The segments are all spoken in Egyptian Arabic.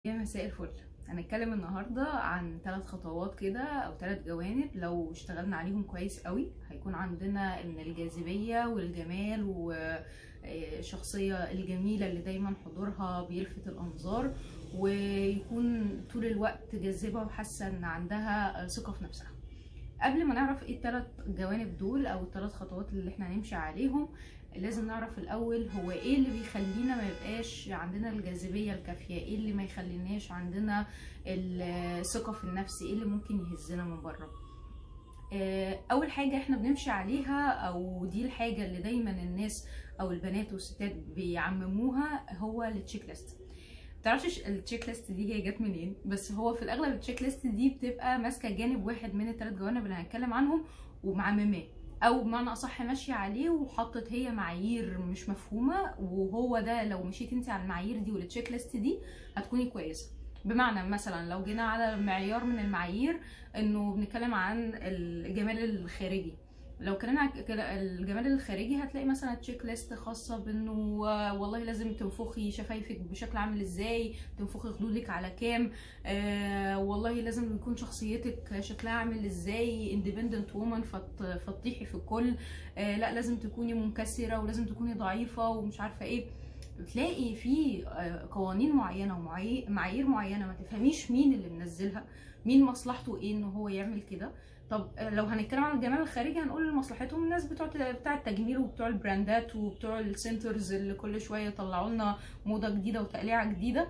يا مساء الفل هنتكلم النهارده عن ثلاث خطوات كده او ثلاث جوانب لو اشتغلنا عليهم كويس قوي هيكون عندنا من الجاذبيه والجمال والشخصيه الجميله اللي دايما حضورها بيلفت الانظار ويكون طول الوقت جاذبه وحاسه ان عندها ثقه في نفسها قبل ما نعرف ايه الثلاث جوانب دول او الثلاث خطوات اللي احنا هنمشي عليهم لازم نعرف الاول هو ايه اللي بيخلينا ما يبقاش عندنا الجاذبيه الكافيه ايه اللي ما يخليناش عندنا الثقه في النفس ايه اللي ممكن يهزنا من بره اول حاجه احنا بنمشي عليها او دي الحاجه اللي دايما الناس او البنات والستات بيعمموها هو التشيك ليست تعرفش التشيك ليست دي هي جت منين بس هو في الاغلب التشيك ليست دي بتبقى ماسكه جانب واحد من الثلاث جوانب اللي هنتكلم عنهم ومعمماه او بمعنى اصح ماشيه عليه وحطت هي معايير مش مفهومه وهو ده لو مشيت انت على المعايير دي والتشيك ليست دي هتكوني كويسه بمعنى مثلا لو جينا على معيار من المعايير انه بنتكلم عن الجمال الخارجي لو اتكلمنا عن الجمال الخارجي هتلاقي مثلا تشيك ليست خاصه بانه والله لازم تنفخي شفايفك بشكل عامل ازاي تنفخي خدودك على كام آه والله لازم يكون شخصيتك شكلها عامل ازاي اندبندنت وومن فتطيحي في الكل آه لا لازم تكوني منكسره ولازم تكوني ضعيفه ومش عارفه ايه بتلاقي في قوانين معينه ومعايير معينه ما تفهميش مين اللي منزلها مين مصلحته ايه ان هو يعمل كده طب لو هنتكلم عن الجمال الخارجي هنقول مصلحتهم الناس بتوع بتاع التجميل وبتوع البراندات وبتوع السنترز اللي كل شويه يطلعوا لنا موضه جديده وتقليعه جديده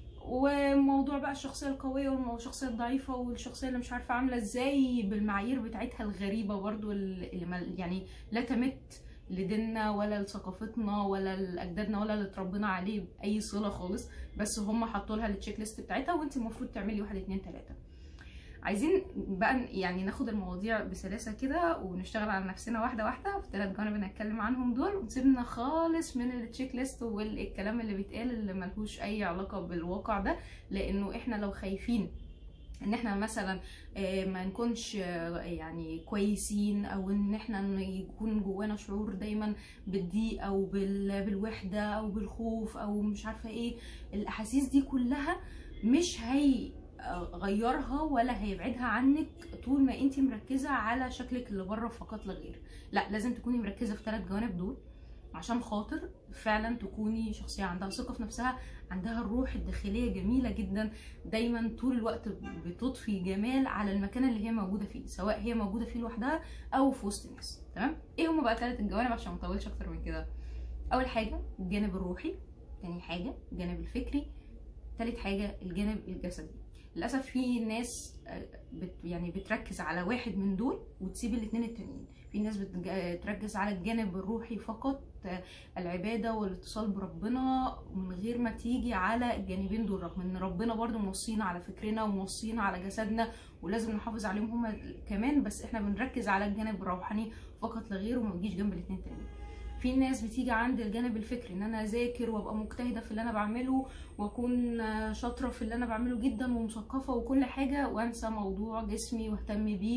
وموضوع بقى الشخصيه القويه والشخصيه الضعيفه والشخصيه اللي مش عارفه عامله ازاي بالمعايير بتاعتها الغريبه برضو اللي يعني لا تمت لديننا ولا لثقافتنا ولا لاجدادنا ولا اللي اتربينا عليه باي صله خالص بس هم حطوا لها التشيك ليست بتاعتها وانت المفروض تعملي واحد اتنين تلاته عايزين بقى يعني ناخد المواضيع بسلاسه كده ونشتغل على نفسنا واحده واحده في ثلاث جوانب هنتكلم عنهم دول ونسيبنا خالص من التشيك ليست والكلام اللي بيتقال اللي ملهوش اي علاقه بالواقع ده لانه احنا لو خايفين ان احنا مثلا ما نكونش يعني كويسين او ان احنا يكون جوانا شعور دايما بالضيق او بالوحده او بالخوف او مش عارفه ايه الاحاسيس دي كلها مش هي غيرها ولا هيبعدها عنك طول ما انت مركزه على شكلك اللي بره فقط لا غير لا لازم تكوني مركزه في ثلاث جوانب دول عشان خاطر فعلا تكوني شخصيه عندها ثقه في نفسها عندها الروح الداخليه جميله جدا دايما طول الوقت بتضفي جمال على المكان اللي هي موجوده فيه سواء هي موجوده فيه لوحدها او في وسط الناس تمام ايه هما بقى ثلاث الجوانب عشان ما اطولش اكتر من كده اول حاجه الجانب الروحي تاني حاجه الجانب الفكري تالت حاجه الجانب الجسدي للاسف في ناس بت يعني بتركز على واحد من دول وتسيب الاثنين التانيين في ناس بتركز على الجانب الروحي فقط العباده والاتصال بربنا من غير ما تيجي على الجانبين دول رغم ان ربنا برضو موصينا على فكرنا وموصينا على جسدنا ولازم نحافظ عليهم هما كمان بس احنا بنركز على الجانب الروحاني فقط لا غير وما نجيش جنب الاثنين التانيين في ناس بتيجي عند الجانب الفكري ان انا اذاكر وابقى مجتهده في اللي انا بعمله واكون شاطره في اللي انا بعمله جدا ومثقفه وكل حاجه وانسى موضوع جسمي واهتم بيه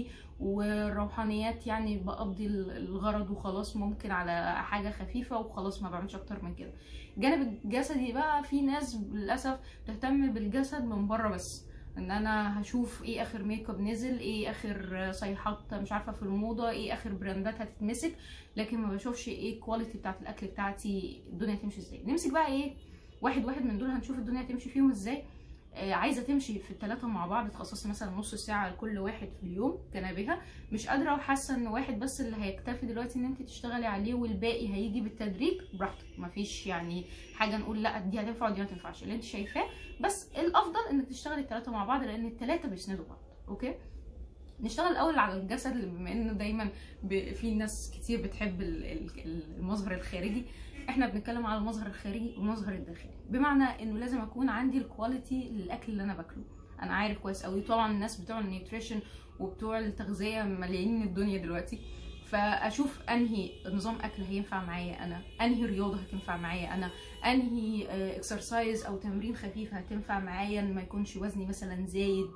والروحانيات يعني بقضي الغرض وخلاص ممكن على حاجه خفيفه وخلاص ما بعملش اكتر من كده الجانب الجسدي بقى في ناس للاسف تهتم بالجسد من بره بس ان انا هشوف ايه اخر ميك اب نزل ايه اخر صيحات مش عارفه في الموضه ايه اخر براندات هتتمسك لكن ما بشوفش ايه الكواليتي بتاعت الاكل بتاعتي الدنيا تمشي ازاي نمسك بقى ايه واحد واحد من دول هنشوف الدنيا تمشي فيهم ازاي آه عايزه تمشي في الثلاثه مع بعض تخصصي مثلا نص ساعه لكل واحد في اليوم كنبهه مش قادره وحاسه ان واحد بس اللي هيكتفي دلوقتي ان انت تشتغلي عليه والباقي هيجي بالتدريج براحتك مفيش يعني حاجه نقول لا دي هتنفع ودي ما تنفعش اللي انت شايفاه بس الافضل انك تشتغلي الثلاثه مع بعض لان الثلاثه بيسندوا بعض اوكي نشتغل الاول على الجسد بما انه دايما في ناس كتير بتحب المظهر الخارجي احنا بنتكلم على المظهر الخارجي والمظهر الداخلي بمعنى انه لازم اكون عندي الكواليتي للاكل اللي انا باكله انا عارف كويس قوي طبعا الناس بتوع النيوتريشن وبتوع التغذيه مليانين الدنيا دلوقتي فاشوف انهي نظام اكل هينفع معايا انا انهي رياضه هتنفع معايا انا انهي اكسرسايز او تمرين خفيف هتنفع معايا إن ما يكونش وزني مثلا زايد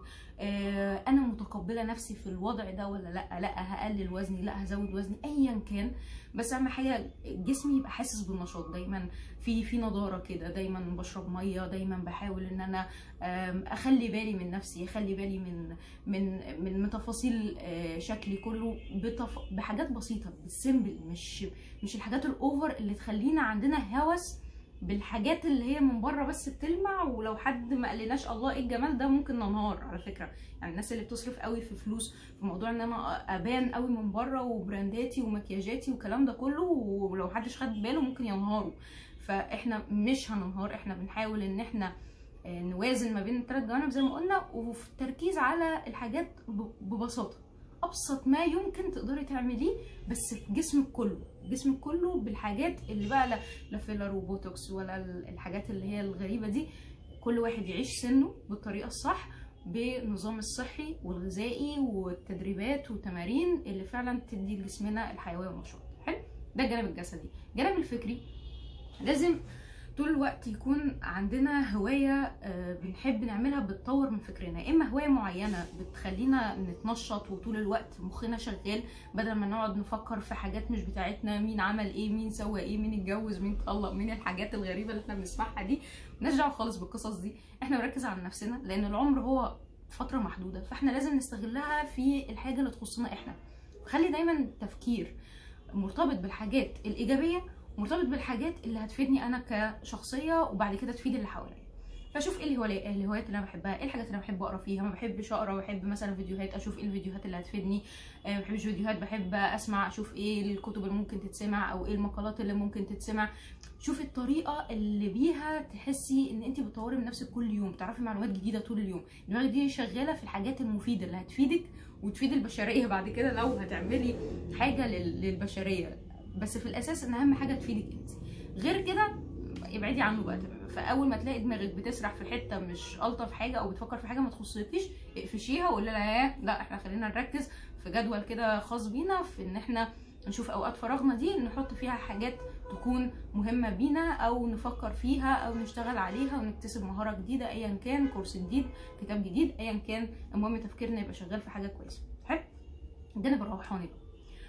آه، انا متقبله نفسي في الوضع ده ولا لا لا هقلل وزني لا هزود وزني ايا كان بس اهم حاجه جسمي يبقى حاسس بالنشاط دايما في في نضاره كده دايما بشرب ميه دايما بحاول ان انا آم، اخلي بالي من نفسي اخلي بالي من من من من تفاصيل آه، شكلي كله بتف... بحاجات بسيطه بالسيمبل مش مش الحاجات الاوفر اللي تخلينا عندنا هوس بالحاجات اللي هي من بره بس بتلمع ولو حد ما قالناش الله ايه الجمال ده ممكن ننهار على فكره يعني الناس اللي بتصرف قوي في فلوس في موضوع ان انا ابان قوي من بره وبرانداتي ومكياجاتي والكلام ده كله ولو محدش خد باله ممكن ينهاروا فاحنا مش هننهار احنا بنحاول ان احنا آه، نوازن ما بين الثلاث جوانب زي ما قلنا وفي التركيز على الحاجات ب- ببساطه ابسط ما يمكن تقدري تعمليه بس في جسمك كله جسمك كله بالحاجات اللي بقى لا, لا فيلر وبوتوكس ولا ال- الحاجات اللي هي الغريبه دي كل واحد يعيش سنه بالطريقه الصح بالنظام الصحي والغذائي والتدريبات والتمارين اللي فعلا تدي لجسمنا الحيويه والنشاط حلو ده الجانب الجسدي الجانب الفكري لازم طول الوقت يكون عندنا هواية آه، بنحب نعملها بتطور من فكرنا يا إما هواية معينة بتخلينا نتنشط وطول الوقت مخنا شغال بدل ما نقعد نفكر في حاجات مش بتاعتنا مين عمل ايه مين سوى ايه مين اتجوز مين اتطلق مين الحاجات الغريبة اللي احنا بنسمعها دي مالناش دعوة خالص بالقصص دي احنا بنركز على نفسنا لأن العمر هو فترة محدودة فاحنا لازم نستغلها في الحاجة اللي تخصنا احنا خلي دايما التفكير مرتبط بالحاجات الإيجابية مرتبط بالحاجات اللي هتفيدني انا كشخصيه وبعد كده تفيد اللي حواليا فاشوف ايه الهوايات الهوايات اللي انا بحبها ايه الحاجات اللي انا بحب اقرا فيها ما بحبش اقرا بحب مثلا فيديوهات اشوف ايه الفيديوهات اللي هتفيدني آه، ما بحبش فيديوهات بحب اسمع اشوف ايه الكتب اللي ممكن تتسمع او ايه المقالات اللي ممكن تتسمع شوفي الطريقه اللي بيها تحسي ان انت بتطوري من نفسك كل يوم تعرفي معلومات جديده طول اليوم دماغك دي شغاله في الحاجات المفيده اللي هتفيدك وتفيد البشريه بعد كده لو هتعملي حاجه لل- للبشريه بس في الاساس ان اهم حاجه تفيدك انت غير كده ابعدي عنه بقى تماما فاول ما تلاقي دماغك بتسرح في حته مش الطف حاجه او بتفكر في حاجه ما تخصكيش اقفشيها وقولي لها ايه لا احنا خلينا نركز في جدول كده خاص بينا في ان احنا نشوف اوقات فراغنا دي نحط فيها حاجات تكون مهمه بينا او نفكر فيها او نشتغل عليها ونكتسب مهاره جديده ايا كان كورس جديد كتاب جديد ايا كان المهم تفكيرنا يبقى شغال في حاجه كويسه حلو الجانب الروحاني بقى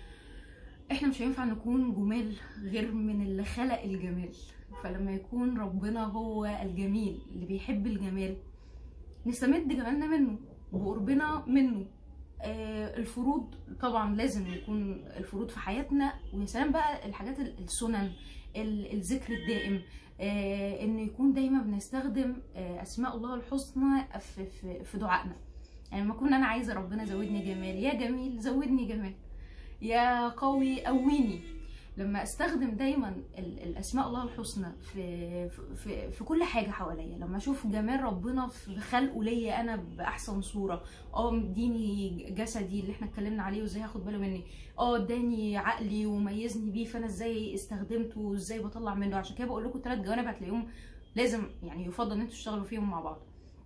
احنا مش هينفع نكون جمال غير من اللي خلق الجمال فلما يكون ربنا هو الجميل اللي بيحب الجمال نستمد جمالنا منه وقربنا منه آه الفروض طبعا لازم يكون الفروض في حياتنا ويا سلام بقى الحاجات ال- السنن ال- الذكر الدائم آه ان يكون دايما بنستخدم آه اسماء الله الحسنى في, في, في دعائنا يعني لما اكون انا عايزه ربنا زودني جمال يا جميل زودني جمال يا قوي قويني لما استخدم دايما ال- الاسماء الله الحسنى في في في كل حاجه حواليا لما اشوف جمال ربنا في خلقه ليا انا باحسن صوره اه مديني جسدي اللي احنا اتكلمنا عليه وازاي هاخد باله مني اه اداني عقلي وميزني بيه فانا ازاي استخدمته وازاي بطلع منه عشان كده بقول لكم ثلاث جوانب هتلاقيهم لازم يعني يفضل ان انتوا تشتغلوا فيهم مع بعض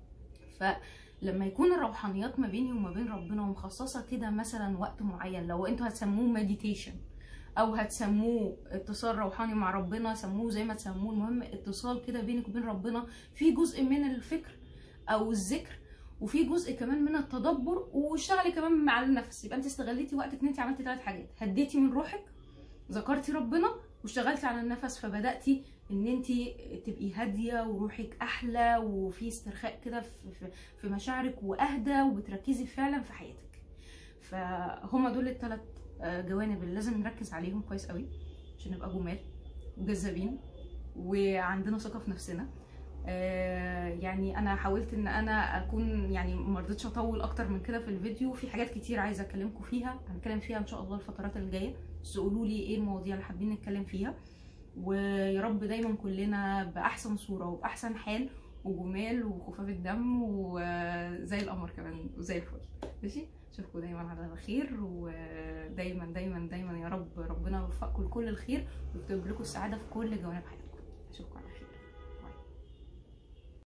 فلما يكون الروحانيات ما بيني وما بين ربنا ومخصصه كده مثلا وقت معين لو انتوا هتسموه مديتيشن او هتسموه اتصال روحاني مع ربنا سموه زي ما تسموه المهم اتصال كده بينك وبين ربنا في جزء من الفكر او الذكر وفي جزء كمان من التدبر واشتغلي كمان مع النفس يبقى انت استغليتي وقتك ان انت عملتي ثلاث حاجات هديتي من روحك ذكرتي ربنا واشتغلتي على النفس فبداتي ان انت تبقي هاديه وروحك احلى وفي استرخاء كده في, في, في مشاعرك واهدى وبتركزي فعلا في حياتك فهما دول الثلاث جوانب اللي لازم نركز عليهم كويس قوي عشان نبقى جمال وجذابين وعندنا ثقه في نفسنا آه، يعني انا حاولت ان انا اكون يعني ما رضيتش اطول اكتر من كده في الفيديو في حاجات كتير عايزه اكلمكم فيها هنتكلم فيها ان شاء الله الفترات الجايه بس قولوا لي ايه المواضيع اللي حابين نتكلم فيها ويا رب دايما كلنا باحسن صوره وباحسن حال وجمال وخفاف الدم وزي القمر كمان وزي الفل ماشي اشوفكم دايما على خير ودايما دايما دايما يا رب ربنا يوفقكم لكل الخير ويكتب لكم السعاده في كل جوانب حياتكم اشوفكم على خير